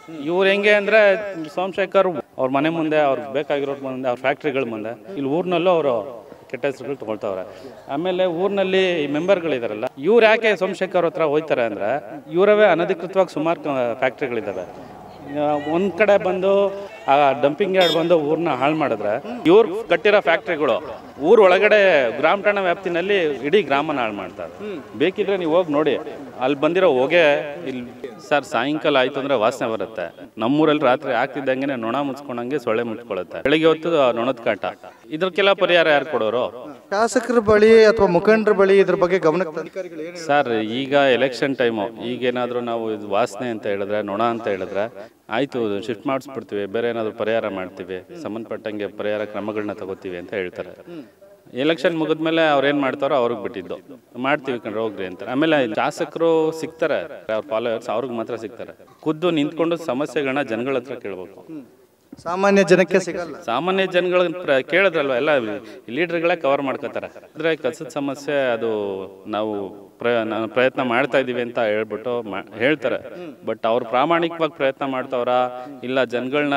ಇವ್ರು ಹೆಂಗೆ ಅಂದರೆ ಸೋಮಶೇಖರ್ ಅವ್ರ ಮನೆ ಮುಂದೆ ಅವ್ರಿಗೆ ಬೇಕಾಗಿರೋರ್ ಮುಂದೆ ಅವ್ರ ಫ್ಯಾಕ್ಟ್ರಿಗಳ ಮುಂದೆ ಇಲ್ಲಿ ಊರಿನಲ್ಲೂ ಅವರು ಕೆಟ್ಟ ಹೆಸರುಗಳು ತೊಗೊಳ್ತಾವ್ರೆ ಆಮೇಲೆ ಊರಿನಲ್ಲಿ ಮೆಂಬರ್ಗಳಿದಾರಲ್ಲ ಇವ್ರು ಯಾಕೆ ಸೋಮಶೇಖರ್ ಹತ್ರ ಹೋಯ್ತಾರೆ ಅಂದರೆ ಇವರವೇ ಅನಧಿಕೃತವಾಗಿ ಸುಮಾರು ಫ್ಯಾಕ್ಟ್ರಿಗಳಿದ್ದಾವೆ ಒಂದು ಕಡೆ ಬಂದು ಆ ಡಂಪಿಂಗ್ ಯಾರ್ಡ್ ಬಂದು ಊರನ್ನ ಹಾಳು ಮಾಡಿದ್ರೆ ಇವ್ರು ಕಟ್ಟಿರೋ ಫ್ಯಾಕ್ಟ್ರಿಗಳು ಊರ್ ಒಳಗಡೆ ಗ್ರಾಮ ಠಾಣಾ ವ್ಯಾಪ್ತಿನಲ್ಲಿ ಇಡೀ ಗ್ರಾಮನ ಹಾಳು ಮಾಡ್ತಾರೆ ಬೇಕಿದ್ರೆ ನೀವು ಹೋಗಿ ನೋಡಿ ಅಲ್ಲಿ ಬಂದಿರೋ ಹೊಗೆ ಇಲ್ಲಿ ಸರ್ ಸಾಯಂಕಾಲ ಆಯ್ತು ಅಂದ್ರೆ ವಾಸನೆ ಬರುತ್ತೆ ನಮ್ಮೂರಲ್ಲಿ ರಾತ್ರಿ ಆಗ್ತಿದ್ದಂಗೆ ನೊಣ ಮುಚ್ಕೊಂಡಂಗೆ ಸೊಳ್ಳೆ ಮುಚ್ಕೊಳ್ಳುತ್ತೆ ಬೆಳಿಗ್ಗೆ ಹೊತ್ತು ಆ ನೊಣದ ಕಾಟ ಇದಕ್ಕೆಲ್ಲ ಪರಿಹಾರ ಯಾರು ಕೊಡೋರು ಶಾಸಕರ ಬಳಿ ಅಥವಾ ಮುಖಂಡರ ಬಳಿ ಇದ್ರ ಬಗ್ಗೆ ಗಮನಕ್ಕೆ ತಂದು ಅಧಿಕಾರಿಗಳು ಏನು ಸರ್ ಈಗ ಎಲೆಕ್ಷನ್ ಟೈಮು ಈಗೇನಾದರೂ ನಾವು ಇದು ವಾಸನೆ ಅಂತ ಹೇಳಿದ್ರೆ ನೊಣ ಅಂತ ಹೇಳಿದ್ರೆ ಆಯಿತು ಶಿಫ್ಟ್ ಮಾಡಿಸ್ಬಿಡ್ತೀವಿ ಬೇರೆ ಏನಾದರೂ ಪರಿಹಾರ ಮಾಡ್ತೀವಿ ಸಂಬಂಧಪಟ್ಟಂಗೆ ಪರಿಹಾರ ಕ್ರಮಗಳನ್ನ ತಗೋತೀವಿ ಅಂತ ಹೇಳ್ತಾರೆ ಎಲೆಕ್ಷನ್ ಮುಗಿದ್ಮೇಲೆ ಅವ್ರು ಏನು ಮಾಡ್ತಾರೋ ಅವ್ರಿಗೆ ಬಿಟ್ಟಿದ್ದು ಮಾಡ್ತೀವಿ ಕಣ್ರೆ ಹೋಗ್ರಿ ಅಂತ ಆಮೇಲೆ ಶಾಸಕರು ಸಿಗ್ತಾರೆ ಅವ್ರ ಫಾಲೋವರ್ಸ್ ಅವ್ರಿಗೆ ಮಾತ್ರ ಸಿಗ್ತಾರೆ ಖುದ್ದು ನಿಂತ್ಕೊಂಡು ಸಮಸ್ಯೆಗಳನ್ನ ಜನಗಳ ಹತ್ರ ಕೇಳಬೇಕು ಸಾಮಾನ್ಯ ಜನಕ್ಕೆ ಸಿಗಲ್ಲ ಸಾಮಾನ್ಯ ಜನಗಳ ಪ್ರ- ಕೇಳಿದ್ರಲ್ವ ಎಲ್ಲ ಲೀಡರ್ಗಳೇ ಕವರ್ ಮಾಡ್ಕೋತಾರೆ ಅಂದ್ರೆ ಕಸದ ಸಮಸ್ಯೆ ಅದು ನಾವು ಪ್ರ ನಾನು ಪ್ರಯತ್ನ ಮಾಡ್ತಾ ಇದ್ದೀವಿ ಅಂತ ಹೇಳ್ಬಿಟ್ಟು ಮಾ- ಹೇಳ್ತಾರೆ ಬಟ್ ಅವ್ರು ಪ್ರಾಮಾಣಿಕವಾಗಿ ಪ್ರಯತ್ನ ಮಾಡ್ತಾವ್ರ ಇಲ್ಲ ಜನಗಳನ್ನ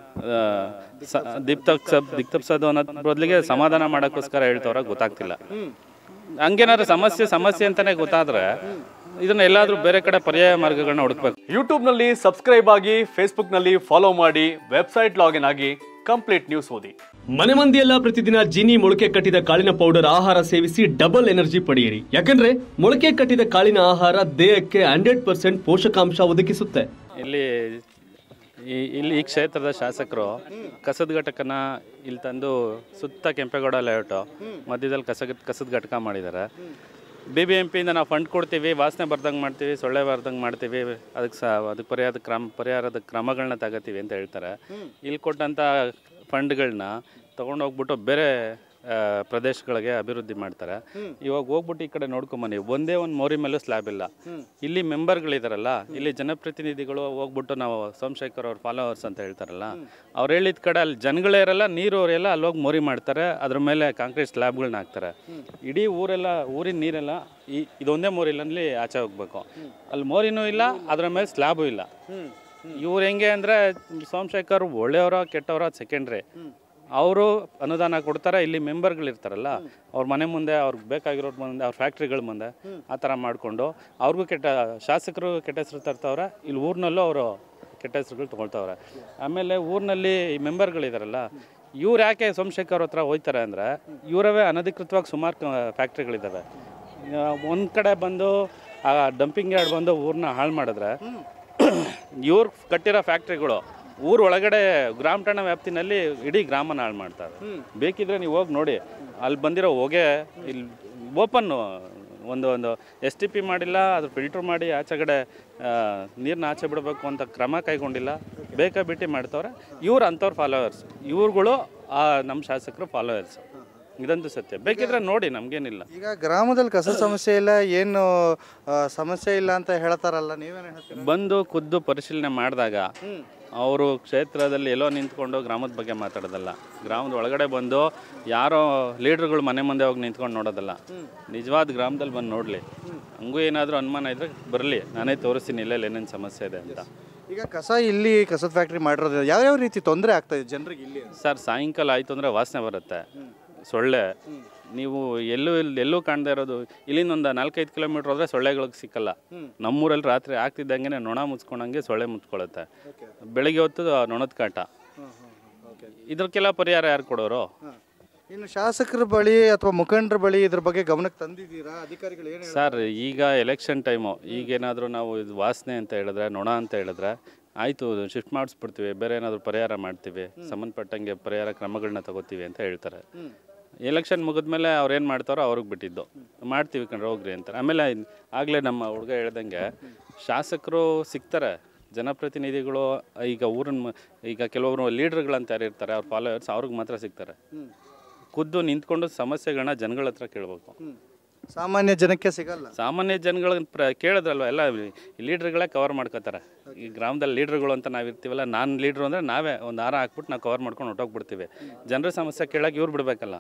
ದಿಕ್ತಪ್ಸ ದಿಕ್ತಪ್ಸೋದು ಅನ್ನೋದ್ ಬದಲಿಗೆ ಸಮಾಧಾನ ಮಾಡೋಕ್ಕೋಸ್ಕರ ಹೇಳ್ತಾವ್ರ ಗೊತ್ತಾಗ್ತಿಲ್ಲ ಹಂಗೇನಾದ್ರು ಸಮಸ್ಯೆ ಸಮಸ್ಯೆ ಅಂತಾನೆ ಗೊತ್ತಾದ್ರೆ ಇದನ್ನ ಎಲ್ಲಾದ್ರೂ ಬೇರೆ ಕಡೆ ಪರ್ಯಾಯ ಮಾರ್ಗಗಳನ್ನ ಹುಡುಕ್ಬೇಕು ಯೂಟ್ಯೂಬ್ನಲ್ಲಿ ಸಬ್ಸ್ಕ್ರೈಬ್ ಆಗಿ ಫೇಸ್ಬುಕ್ನಲ್ಲಿ ಫಾಲೋ ಮಾಡಿ ವೆಬ್ಸೈಟ್ ಲಾಗಿನ್ ಆಗಿ ಕಂಪ್ಲೀಟ್ ನ್ಯೂಸ್ ಓದಿ ಮನೆ ಮಂದಿಯೆಲ್ಲ ಪ್ರತಿದಿನ ಜೀನಿ ಮೊಳಕೆ ಕಟ್ಟಿದ ಕಾಳಿನ ಪೌಡರ್ ಆಹಾರ ಸೇವಿಸಿ ಡಬಲ್ ಎನರ್ಜಿ ಪಡೆಯಿರಿ ಯಾಕಂದ್ರೆ ಮೊಳಕೆ ಕಟ್ಟಿದ ಕಾಳಿನ ಆಹಾರ ದೇಹಕ್ಕೆ ಹಂಡ್ರೆಡ್ ಪರ್ಸೆಂಟ್ ಪೋಷಕಾಂಶ ಒದಗಿಸುತ್ತೆ ಇಲ್ಲಿ ಈ- ಇಲ್ಲಿ ಈ ಕ್ಷೇತ್ರದ ಶಾಸಕರು ಕಸದ ಘಟಕನ ಇಲ್ಲಿ ತಂದು ಸುತ್ತ ಕೆಂಪೇಗೌಡ ಲೇಔಟು ಮಧ್ಯದಲ್ಲಿ ಕಸ ಕಸದ ಘಟಕ ಮಾಡಿದ್ದಾರೆ ಬಿ ಬಿ ಎಂ ಪಿಯಿಂದ ನಾವು ಫಂಡ್ ಕೊಡ್ತೀವಿ ವಾಸನೆ ಬರ್ದಂಗೆ ಮಾಡ್ತೀವಿ ಸೊಳ್ಳೆ ಬರ್ದಂಗೆ ಮಾಡ್ತೀವಿ ಅದಕ್ಕೆ ಸಹ ಅದಕ್ಕೆ ಪರಿಹಾರದ ಕ್ರಮ ಪರಿಹಾರದ ಕ್ರಮಗಳನ್ನ ತಗೋತೀವಿ ಅಂತ ಹೇಳ್ತಾರೆ ಇಲ್ಲಿ ಕೊಟ್ಟಂಥ ಫಂಡ್ಗಳನ್ನ ತೊಗೊಂಡೋಗ್ಬಿಟ್ಟು ಬೇರೆ ಆ, ಪ್ರದೇಶಗಳಿಗೆ ಅಭಿವೃದ್ಧಿ ಮಾಡ್ತಾರೆ ಇವಾಗ ಹೋಗ್ಬಿಟ್ಟು ಈ ಕಡೆ ನೋಡ್ಕೊಂಬನ್ನಿ ಒಂದೇ ಒಂದು ಮೋರಿ ಮೇಲೂ ಸ್ಲ್ಯಾಬ್ ಇಲ್ಲ ಇಲ್ಲಿ ಮೆಂಬರ್ಗಳಿದಾರಲ್ಲ ಇಲ್ಲಿ ಜನಪ್ರತಿನಿಧಿಗಳು ಹೋಗ್ಬಿಟ್ಟು ನಾವು ಸೋಮಶೇಖರ್ ಅವ್ರ ಫಾಲೋವರ್ಸ್ ಅಂತ ಹೇಳ್ತಾರಲ್ಲ ಅವ್ರು ಹೇಳಿದ ಕಡೆ ಅಲ್ಲಿ ಜನಗಳೇ ಇರಲ್ಲ ನೀರು ಅವರೆಲ್ಲ ಅಲ್ಲಿ ಹೋಗಿ ಮೋರಿ ಮಾಡ್ತಾರೆ ಅದ್ರ ಮೇಲೆ ಕಾಂಕ್ರೀಟ್ ಸ್ಲ್ಯಾಬ್ಗಳನ್ನ ಹಾಕ್ತಾರೆ ಇಡೀ ಊರೆಲ್ಲ ಊರಿನ ನೀರೆಲ್ಲ ಈ ಇದೊಂದೇ ಮೋರಿಲಲ್ಲಿ ಆಚೆ ಹೋಗ್ಬೇಕು ಅಲ್ಲಿ ಮೋರಿನೂ ಇಲ್ಲ ಅದ್ರ ಮೇಲೆ ಸ್ಲ್ಯಾಬು ಇಲ್ಲ ಇವ್ರು ಹೆಂಗೆ ಅಂದರೆ ಸೋಮಶೇಖರ್ ಒಳ್ಳೆಯವರ ಕೆಟ್ಟವರ ಸೆಕೆಂಡ್ರಿ ಅವರು ಅನುದಾನ ಕೊಡ್ತಾರೆ ಇಲ್ಲಿ ಮೆಂಬರ್ಗಳಿರ್ತಾರಲ್ಲ ಅವ್ರ ಮನೆ ಮುಂದೆ ಅವ್ರಿಗೆ ಬೇಕಾಗಿರೋರ್ ಮುಂದೆ ಅವ್ರ ಫ್ಯಾಕ್ಟ್ರಿಗಳ ಮುಂದೆ ಆ ಥರ ಮಾಡಿಕೊಂಡು ಅವ್ರಿಗೂ ಕೆಟ್ಟ ಶಾಸಕರು ಕೆಟ್ಟ ಹೆಸರು ತರ್ತಾವ್ರೆ ಇಲ್ಲಿ ಊರಿನಲ್ಲೂ ಅವರು ಕೆಟ್ಟ ಹೆಸರುಗಳು ತೊಗೊಳ್ತಾವ್ರೆ ಆಮೇಲೆ ಊರಿನಲ್ಲಿ ಈ ಮೆಂಬರ್ಗಳಿದಾರಲ್ಲ ಇವ್ರು ಯಾಕೆ ಸೋಮಶೇಖರ್ ಹತ್ರ ಹೋಯ್ತಾರೆ ಅಂದರೆ ಇವರವೇ ಅನಧಿಕೃತವಾಗಿ ಸುಮಾರು ಫ್ಯಾಕ್ಟ್ರಿಗಳಿದ್ದಾವೆ ಒಂದು ಕಡೆ ಬಂದು ಆ ಡಂಪಿಂಗ್ ಯಾರ್ಡ್ ಬಂದು ಊರನ್ನ ಹಾಳು ಮಾಡಿದ್ರೆ ಇವ್ರು ಕಟ್ಟಿರೋ ಫ್ಯಾಕ್ಟ್ರಿಗಳು ಊರ್ ಒಳಗಡೆ ಗ್ರಾಮ ಠಾಣಾ ವ್ಯಾಪ್ತಿನಲ್ಲಿ ಇಡೀ ಗ್ರಾಮನ ಹಾಳು ಮಾಡ್ತಾರೆ ಬೇಕಿದ್ರೆ ನೀವು ಹೋಗಿ ನೋಡಿ ಅಲ್ಲಿ ಬಂದಿರೋ ಹೊಗೆ ಇಲ್ಲಿ ಓಪನ್ ಒಂದು ಒಂದು ಎಸ್ ಟಿ ಪಿ ಮಾಡಿಲ್ಲ ಅದು ಫಿಲ್ಟ್ರ್ ಮಾಡಿ ಆಚೆಗಡೆ ನೀರನ್ನ ಆಚೆ ಬಿಡಬೇಕು ಅಂತ ಕ್ರಮ ಕೈಗೊಂಡಿಲ್ಲ ಬೇಕಾ ಬಿಟ್ಟು ಮಾಡ್ತವ್ರೆ ಇವ್ರು ಅಂಥವ್ರ ಫಾಲೋವರ್ಸ್ ಇವ್ರುಗಳು ನಮ್ಮ ಶಾಸಕರು ಫಾಲೋವರ್ಸ್ ಇದಂತೂ ಸತ್ಯ ಬೇಕಿದ್ರೆ ನೋಡಿ ನಮಗೇನಿಲ್ಲ ಈಗ ಗ್ರಾಮದಲ್ಲಿ ಕಸ ಸಮಸ್ಯೆ ಇಲ್ಲ ಏನು ಆ, ಸಮಸ್ಯೆ ಇಲ್ಲ ಅಂತ ಹೇಳ್ತಾರಲ್ಲ ನೀವೇನು ಹೇಳ್ತೀರಾ ಬಂದು ಖುದ್ದು ಪರಿಶೀಲನೆ ಮಾಡಿದಾಗ ಅವರು ಕ್ಷೇತ್ರದಲ್ಲಿ ಎಲ್ಲೋ ನಿಂತ್ಕೊಂಡು ಗ್ರಾಮದ ಬಗ್ಗೆ ಮಾತಾಡೋದಲ್ಲ ಗ್ರಾಮದ ಒಳಗಡೆ ಬಂದು ಯಾರೋ ಲೀಡ್ರುಗಳು ಮನೆ ಮುಂದೆ ಹೋಗಿ ನಿಂತ್ಕೊಂಡು ನೋಡೋದಲ್ಲ ನಿಜವಾದ ಗ್ರಾಮದಲ್ಲಿ ಬಂದು ನೋಡಲಿ ಹಂಗೂ ಏನಾದರೂ ಅನುಮಾನ ಇದ್ರೆ ಬರಲಿ ನಾನೇ ತೋರಿಸ್ತೀನಿ ಇಲ್ಲೆಲ್ಲ ಏನೇನು ಸಮಸ್ಯೆ ಇದೆ ಅಂತ ಈಗ ಕಸ ಇಲ್ಲಿ ಕಸದ ಫ್ಯಾಕ್ಟ್ರಿ ಮಾಡಿರೋದು ಯಾವ್ಯಾವ ರೀತಿ ತೊಂದರೆ ಆಗ್ತಾ ಇದೆ ಜನರಿಗೆ ಇಲ್ಲಿ ಸರ್ ಸಾಯಂಕಾಲ ಆಯಿತು ಅಂದರೆ ವಾಸನೆ ಬರುತ್ತೆ ಸೊಳ್ಳೆ ನೀವು ಎಲ್ಲೂ ಇಲ್ಲಿ ಎಲ್ಲೂ ಕಾಣದೇ ಇರೋದು ಇಲ್ಲಿಂದ ಒಂದು ನಾಲ್ಕೈದು ಕಿಲೋಮೀಟ್ರ್ ಹೋದ್ರೆ ಸೊಳ್ಳೆಗಳಿಗೆ ಸಿಕ್ಕಲ್ಲ ನಮ್ಮೂರಲ್ಲಿ ರಾತ್ರಿ ಆಗ್ತಿದ್ದಂಗೆ ನೊಣ ಮುಚ್ಕೊಂಡಂಗೆ ಸೊಳ್ಳೆ ಮುಚ್ಕೊಳ್ಳುತ್ತೆ ಬೆಳಿಗ್ಗೆ ಹೊತ್ತು ಆ ನೊಣದ ಕಾಟ ಇದಕ್ಕೆಲ್ಲ ಪರಿಹಾರ ಯಾರು ಕೊಡೋರು ಇನ್ನು ಶಾಸಕರ ಬಳಿ ಅಥವಾ ಮುಖಂಡರ ಬಳಿ ಇದ್ರ ಬಗ್ಗೆ ಗಮನಕ್ಕೆ ತಂದಿದ್ದೀರಾ ಅಧಿಕಾರಿಗಳು ಏನು ಸರ್ ಈಗ ಎಲೆಕ್ಷನ್ ಟೈಮು ಈಗೇನಾದರೂ ನಾವು ಇದು ವಾಸನೆ ಅಂತ ಹೇಳಿದ್ರೆ ನೊಣ ಅಂತ ಹೇಳಿದ್ರೆ ಆಯಿತು ಶಿಫ್ಟ್ ಮಾಡಿಸ್ಬಿಡ್ತೀವಿ ಬೇರೆ ಏನಾದರೂ ಪರಿಹಾರ ಮಾಡ್ತೀವಿ ಸಂಬಂಧಪಟ್ಟಂಗೆ ಪರಿಹಾರ ಕ್ರಮಗಳನ್ನ ತಗೋತೀವಿ ಅಂತ ಹೇಳ್ತಾರೆ ಎಲೆಕ್ಷನ್ ಮುಗಿದ್ಮೇಲೆ ಅವ್ರು ಏನು ಮಾಡ್ತಾರೋ ಅವ್ರಿಗೆ ಬಿಟ್ಟಿದ್ದು ಮಾಡ್ತೀವಿ ಕಣ್ರೆ ಹೋಗ್ರಿ ಅಂತಾರೆ ಆಮೇಲೆ ಆಗಲೇ ನಮ್ಮ ಹುಡುಗ ಹೇಳ್ದಂಗೆ ಶಾಸಕರು ಸಿಗ್ತಾರೆ ಜನಪ್ರತಿನಿಧಿಗಳು ಈಗ ಊರಿನ ಮ- ಈಗ ಕೆಲವೊಬ್ರು ಲೀಡರ್ಗಳಂತ ಯಾರು ಇರ್ತಾರೆ ಅವ್ರ ಫಾಲೋವರ್ಸ್ ಅವ್ರಿಗೆ ಮಾತ್ರ ಸಿಗ್ತಾರೆ ಖುದ್ದು ನಿಂತ್ಕೊಂಡು ಸಮಸ್ಯೆಗಳನ್ನ ಜನಗಳ ಹತ್ರ ಕೇಳಬೇಕು ಸಾಮಾನ್ಯ ಜನಕ್ಕೆ ಸಿಗಲ್ಲ ಸಾಮಾನ್ಯ ಜನಗಳ ಪ್ರ ಕೇಳಿದ್ರಲ್ವ ಎಲ್ಲ ಲೀಡ್ರ್ಗಳೇ ಕವರ್ ಮಾಡ್ಕೋತಾರೆ ಈ ಗ್ರಾಮದಲ್ಲಿ ಲೀಡ್ರ್ಗಳು ಅಂತ ನಾವು ಇರ್ತೀವಲ್ಲ ನಾನು ಲೀಡ್ರು ಅಂದರೆ ನಾವೇ ಒಂದು ಹಾರ ಹಾಕ್ಬಿಟ್ಟು ನಾವು ಕವರ್ ಮಾಡ್ಕೊಂಡು ಹೊಟ್ಟೋಗ್ಬಿಡ್ತೀವಿ ಜನರ ಸಮಸ್ಯೆ ಕೇಳಕ್ಕೆ ಇವ್ರು ಬಿಡಬೇಕಲ್ಲ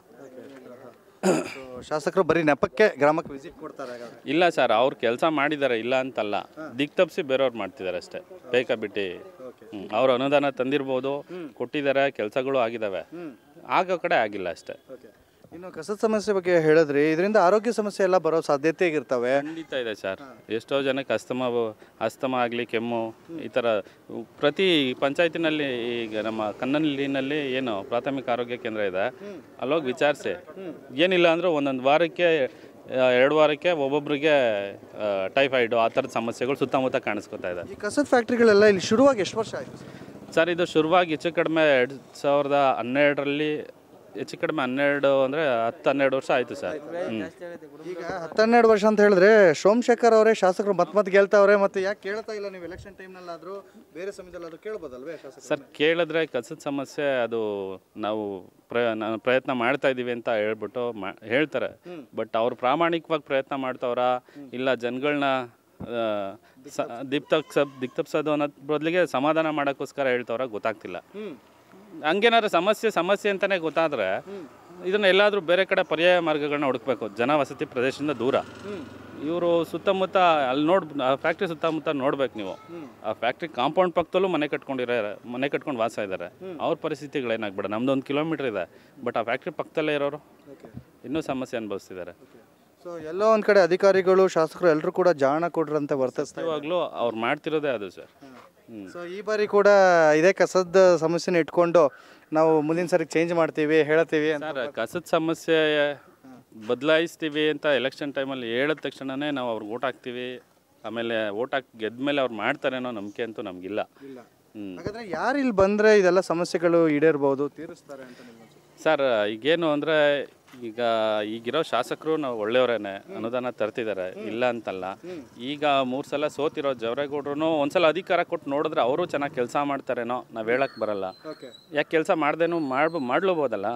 So, ಶಾಸಕರು ಬರೀ ನೆಪಕ್ಕೆ ಗ್ರಾಮಕ್ಕೆ ವಿಸಿಟ್ ಕೊಡ್ತಾರೆ ಹಾಗಾದ್ರೆ ಇಲ್ಲ ಸರ್ ಅವ್ರು ಕೆಲಸ ಮಾಡಿದ್ದಾರೆ ಇಲ್ಲ ಅಂತಲ್ಲ ದಿಕ್ ತಪ್ಪಿಸಿ ಬೇರೆಯವ್ರು ಮಾಡ್ತಿದ್ದಾರೆ ಅಷ್ಟೇ ಬೇಕಾ ಬಿಟ್ಟು ಅವ್ರು ಅನುದಾನ ತಂದಿರ್ಬೋದು ಕೊಟ್ಟಿದ್ದಾರೆ ಕೆಲಸಗಳು ಆಗಿದ್ದಾವೆ ಆಗೋ ಕಡೆ ಆಗಿಲ್ಲ ಅಷ್ಟೇ ಓಕೆ ಇನ್ನು ಕಸದ ಸಮಸ್ಯೆ ಬಗ್ಗೆ ಹೇಳಿದ್ರಿ ಇದರಿಂದ ಆರೋಗ್ಯ ಸಮಸ್ಯೆ ಎಲ್ಲ ಬರೋ ಸಾಧ್ಯತೆ ಇರ್ತವೆ ಖಂಡಿತ ಇದೆ ಸರ್ ಎಷ್ಟೋ ಜನಕ್ಕೆ ಅಸ್ತಮ ಅಸ್ತಮ ಆಗಲಿ ಕೆಮ್ಮು ಈ ಥರ ಪ್ರತಿ ಪಂಚಾಯತಿನಲ್ಲಿ ಈಗ ನಮ್ಮ ಕನ್ನಲ್ಲಿನಲ್ಲಿ ಏನು ಪ್ರಾಥಮಿಕ ಆರೋಗ್ಯ ಕೇಂದ್ರ ಇದೆ ಅಲ್ಲೋಗಿ ವಿಚಾರಿಸಿ ಏನಿಲ್ಲ ಅಂದರೂ ಒಂದೊಂದು ವಾರಕ್ಕೆ ಆ, ಎರಡು ವಾರಕ್ಕೆ ಒಬ್ಬೊಬ್ಬರಿಗೆ ಟೈಫಾಯ್ಡು ಆ ಥರದ ಸಮಸ್ಯೆಗಳು ಸುತ್ತಮುತ್ತ ಕಾಣಿಸ್ಕೊತಾ ಇದೆ ಈ ಕಸದ ಫ್ಯಾಕ್ಟ್ರಿಗಳೆಲ್ಲ ಇಲ್ಲಿ ಶುರುವಾಗಿ ಎಷ್ಟು ವರ್ಷ ಆಯಿತು ಸರ್ ಇದು ಶುರುವಾಗಿ ಹೆಚ್ಚು ಕಡಿಮೆ ಎರಡು ಸಾವಿರದ ಹನ್ನೆರಡರಲ್ಲಿ ಹೆಚ್ಚು ಕಡಿಮೆ ಹನ್ನೆರಡು ಅಂದರೆ ಹತ್ತು ಹನ್ನೆರಡು ವರ್ಷ ಆಯಿತು ಸರ್ ಹ್ಞೂ ಈಗ ಹತ್ತೆರಡು ವರ್ಷ ಅಂತ ಹೇಳಿದ್ರೆ ಸೋಮಶೇಖರ್ ಅವರೇ ಶಾಸಕರು ಮತ್ತೆ ಮತ್ತೆ ಗೆಲ್ತಾವ್ರೆ ಮತ್ತೆ ಯಾಕೆ ಕೇಳ್ತಾ ಇಲ್ಲ ನೀವು ಎಲೆಕ್ಷನ್ ಟೈಮ್ನಲ್ಲಾದರೂ ಬೇರೆ ಸಮಯದಲ್ಲಾದರೂ ಕೇಳ್ಬೋದಲ್ವೇ ಶಾಸಕ ಸರ್ ಕೇಳಿದ್ರೆ ಕಸದ ಸಮಸ್ಯೆ ಅದು ನಾವು ಪ್ರ ನಾನು ಪ್ರಯತ್ನ ಮಾಡ್ತಾ ಇದ್ದೀವಿ ಅಂತ ಹೇಳ್ಬಿಟ್ಟು ಮಾ ಹೇಳ್ತಾರೆ ಬಟ್ ಅವ್ರು ಪ್ರಾಮಾಣಿಕವಾಗಿ ಪ್ರಯತ್ನ ಮಾಡ್ತಾವ್ರ ಇಲ್ಲ ಜನಗಳನ್ನ ದಿಕ್ ತಪ್ಸಬ್ ದಿಕ್ ತಪ್ಸೋದು ಅನ್ನೋದ್ ಬದಲಿಗೆ ಸಮಾಧಾನ ಮಾಡೋಕ್ಕೋಸ್ಕರ ಹೇಳ್ತಾವ್ರ ಗೊತ್ತಾಗ್ತಿಲ್ಲ ಹಂಗೇನಾದ್ರು ಸಮಸ್ಯೆ ಸಮಸ್ಯೆ ಅಂತಲೇ ಗೊತ್ತಾದರೆ ಇದನ್ನ ಎಲ್ಲಾದರೂ ಬೇರೆ ಕಡೆ ಪರ್ಯಾಯ ಮಾರ್ಗಗಳನ್ನ ಹುಡುಕ್ಬೇಕು ಜನವಸತಿ ಪ್ರದೇಶದಿಂದ ದೂರ ಇವರು ಸುತ್ತಮುತ್ತ ಅಲ್ಲಿ ನೋಡ್ ಆ ಫ್ಯಾಕ್ಟ್ರಿ ಸುತ್ತಮುತ್ತ ನೋಡ್ಬೇಕು ನೀವು ಆ ಫ್ಯಾಕ್ಟ್ರಿ ಕಾಂಪೌಂಡ್ ಪಕ್ಕದಲ್ಲೂ ಮನೆ ಕಟ್ಕೊಂಡಿರೋ ಮನೆ ಕಟ್ಕೊಂಡು ವಾಸ ಇದ್ದಾರೆ ಅವ್ರ ಪರಿಸ್ಥಿತಿಗಳೇನಾಗ್ಬೇಡ ನಮ್ದು ಒಂದು ಕಿಲೋಮೀಟರ್ ಇದೆ ಬಟ್ ಆ ಫ್ಯಾಕ್ಟ್ರಿ ಪಕ್ಕದಲ್ಲೇ ಇರೋರು ಇನ್ನೂ ಸಮಸ್ಯೆ ಅನುಭವಿಸ್ತಿದ್ದಾರೆ ಸೊ ಎಲ್ಲೋ ಒಂದು ಕಡೆ ಅಧಿಕಾರಿಗಳು ಶಾಸಕರು ಎಲ್ಲರೂ ಕೂಡ ಜಾಣ ಕೊಡ್ರಂತೆ ವರ್ತಿಸ್ತಾರೆ ಇವಾಗಲೂ ಅವ್ರು ಮಾಡ್ತಿರೋದೇ ಅದು ಸರ್ ಹ್ಞೂ ಸೊ ಈ ಬಾರಿ ಕೂಡ ಇದೇ ಕಸದ ಸಮಸ್ಯೆನ ಇಟ್ಕೊಂಡು ನಾವು ಮುಂದಿನ ಸರಿ ಚೇಂಜ್ ಮಾಡ್ತೀವಿ ಹೇಳ್ತೀವಿ ಅಂತ ಸರ್ ಕಸದ ಸಮಸ್ಯೆ ಬದಲಾಯಿಸ್ತೀವಿ ಅಂತ ಎಲೆಕ್ಷನ್ ಟೈಮಲ್ಲಿ ಹೇಳಿದ ತಕ್ಷಣನೇ ನಾವು ಅವ್ರಿಗೆ ಓಟ್ ಹಾಕ್ತೀವಿ ಆಮೇಲೆ ಓಟ್ ಹಾಕಿ ಗೆದ್ದ ಮೇಲೆ ಅವ್ರು ಮಾಡ್ತಾರೆ ಅನ್ನೋ ನಂಬಿಕೆ ಅಂತೂ ನಮಗಿಲ್ಲ ಹ್ಞೂ ಹಾಗಾದ್ರೆ ಯಾರು ಇಲ್ಲಿ ಬಂದ್ರೆ ಇದೆಲ್ಲ ಸಮಸ್ಯೆಗಳು ಈಡೇರ್ಬೋದು ತೀರಿಸ್ತಾರೆ ಅಂತ ನಿಮ್ಗೆ ಅನ್ಸುತ್ತೆ? ಸರ್ ಈಗೇನು ಅಂದರೆ ಈಗ ಈಗಿರೋ ಶಾಸಕರು ನಾವು ಒಳ್ಳೆಯವರೇನೆ ಅನುದಾನ ತರ್ತಿದ್ದಾರೆ ಇಲ್ಲ ಅಂತಲ್ಲ ಈಗ ಮೂರು ಸಲ ಸೋತಿರೋ ಜವರೇಗೌಡ್ರು ಒಂದ್ಸಲ ಅಧಿಕಾರ ಕೊಟ್ಟು ನೋಡಿದ್ರೆ ಅವರು ಚೆನ್ನಾಗಿ ಕೆಲಸ ಮಾಡ್ತಾರೇನೋ ನಾವು ಹೇಳಕ್ ಬರಲ್ಲ ಓಕೆ ಯಾಕೆ ಕೆಲಸ ಮಾಡ್ದೇನು ಮಾಡ್ಬೋ ಮಾಡ್ಲೂಬೋದಲ್ಲ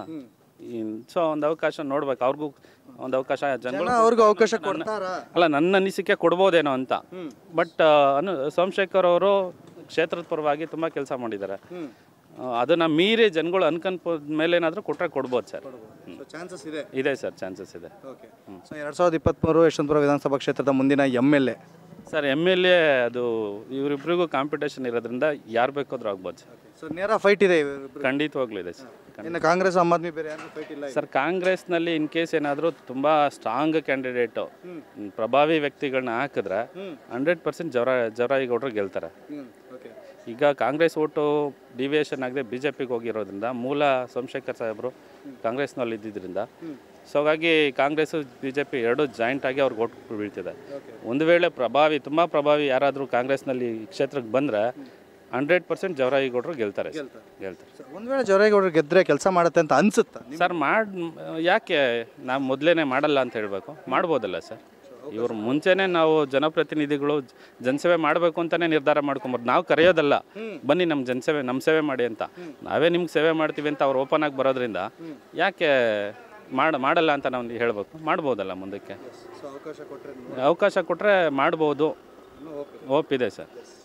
ಸೊ ಒಂದು ಅವಕಾಶ ನೋಡ್ಬೇಕು ಅವ್ರಿಗೂ ಒಂದು ಅವಕಾಶ ಜನಗಳು ಜನ ಅವ್ರಿಗೂ ಅವಕಾಶ ಕೊಡ್ತಾರಾ ಅಲ್ಲ ನನ್ನ ಅನಿಸಿಕೆ ಕೊಡ್ಬೋದೇನೋ ಅಂತ ಬಟ್ ಅನು ಸೋಮಶೇಖರ್ ಅವರು ಕ್ಷೇತ್ರದ ಪರವಾಗಿ ತುಂಬ ಕೆಲಸ ಮಾಡಿದ್ದಾರೆ ಆ, ಅದನ್ನ ಮೀರಿ ಜನಗಳು ಅನ್ಕೊಂಡ್ ಮೇಲೆ ಏನಾದರೂ ಕೊಟ್ಟರೆ ಕೊಡ್ಬೋದು ಸರ್ ಚಾನ್ಸಸ್ ಇದೆ ಇದೆ ಸರ್ ಚಾನ್ಸಸ್ ಇದೆ ಓಕೆ ಸೊ ಎರಡು ಸಾವಿರದ ಇಪ್ಪತ್ತ್ಮೂರು ಯಶವಂತಪುರ ವಿಧಾನಸಭಾ ಕ್ಷೇತ್ರದ ಮುಂದಿನ M L A sir M L A ಅದು ಇವರಿಬ್ರಿಗೂ ಕಾಂಪಿಟೇಷನ್ ಇರೋದ್ರಿಂದ ಯಾರು ಬೇಕಾದ್ರೂ ಆಗ್ಬೋದು ಸರ್ ಸೊ ನೇರ ಫೈಟ್ ಇದೆ ಇವ್ರಿಬ್ರು. ಖಂಡಿತವಾಗ್ಲೂ ಇದೆ ಸರ್ ಇನ್ನು ಕಾಂಗ್ರೆಸ್ ಆಮ್ ಆದ್ಮಿ ಬೇರೆ ಯಾರು ಫೈಟ್ ಇಲ್ಲ ಸರ್ ಕಾಂಗ್ರೆಸ್ನಲ್ಲಿ ಇನ್ ಕೇಸ್ ಏನಾದರೂ ತುಂಬ ಸ್ಟ್ರಾಂಗ್ ಕ್ಯಾಂಡಿಡೇಟು ಪ್ರಭಾವಿ ವ್ಯಕ್ತಿಗಳನ್ನ ಹಾಕಿದ್ರೆ ಹಂಡ್ರೆಡ್ ಪರ್ಸೆಂಟ್ ಜವರ ಜವರಾಯಿಗೌಡರು ಗೆಲ್ತಾರೆ ಓಕೆ ಈಗ ಕಾಂಗ್ರೆಸ್ ಓಟು ಡಿವಿಯೇಷನ್ ಆಗದೆ ಬಿ ಜೆ ಪಿಗೆ ಹೋಗಿರೋದ್ರಿಂದ ಮೂಲ ಸೋಮಶೇಖರ್ ಸಾಹೇಬರು ಕಾಂಗ್ರೆಸ್ನಲ್ಲಿ ಇದ್ದಿದ್ದರಿಂದ ಸೊ ಹಾಗಾಗಿ ಕಾಂಗ್ರೆಸ್ಸು ಬಿ ಜೆ ಪಿ ಎರಡೂ ಜಾಯಿಂಟ್ ಆಗಿ ಅವ್ರಿಗೆ ಓಟ್ ಬೀಳ್ತಿದೆ ಒಂದು ವೇಳೆ ಪ್ರಭಾವಿ ತುಂಬ ಪ್ರಭಾವಿ ಯಾರಾದರೂ ಕಾಂಗ್ರೆಸ್ನಲ್ಲಿ ಈ ಕ್ಷೇತ್ರಕ್ಕೆ ಬಂದರೆ ಹಂಡ್ರೆಡ್ ಪರ್ಸೆಂಟ್ ಜವರಾಯಿಗೌಡರು ಗೆಲ್ತಾರೆ ಸರ್. ಗೆಲ್ತಾರೆ ಒಂದು ವೇಳೆ ಜವರೇಗೌಡರು ಗೆದ್ರೆ ಕೆಲಸ ಮಾಡುತ್ತೆ ಅಂತ ಅನ್ಸುತ್ತಾ ಸರ್ ಮಾಡಿ ಯಾಕೆ ನಾವು ಮೊದಲೇ ಮಾಡಲ್ಲ ಅಂತ ಹೇಳಬೇಕು ಮಾಡ್ಬೋದಲ್ಲ ಸರ್ ಇವ್ರು ಮುಂಚೆನೇ ನಾವು ಜನಪ್ರತಿನಿಧಿಗಳು ಜ- ಜನಸೇವೆ ಮಾಡಬೇಕು ಅಂತಲೇ ನಿರ್ಧಾರ ಮಾಡ್ಕೊಂಬರ್ದು ನಾವು ಕರೆಯೋದಲ್ಲ ಬನ್ನಿ ನಮ್ಮ ಜನಸೇವೆ ನಮ್ಮ ಸೇವೆ ಮಾಡಿ ಅಂತ ನಾವೇ ನಿಮ್ಗೆ ಸೇವೆ ಮಾಡ್ತೀವಿ ಅಂತ ಅವ್ರು ಓಪನ್ ಆಗಿ ಬರೋದ್ರಿಂದ ಯಾಕೆ ಮಾಡ ಮಾಡಲ್ಲ ಅಂತ ನಾವು ಹೇಳ್ಬೇಕು ಮಾಡ್ಬೋದಲ್ಲ ಮುಂದಕ್ಕೆ ಸೊ ಅವಕಾಶ ಕೊಟ್ಟರೆ ಅವಕಾಶ ಕೊಟ್ಟರೆ ಮಾಡ್ಬೋದು ಓಪ್ ಇದೆ ಸರ್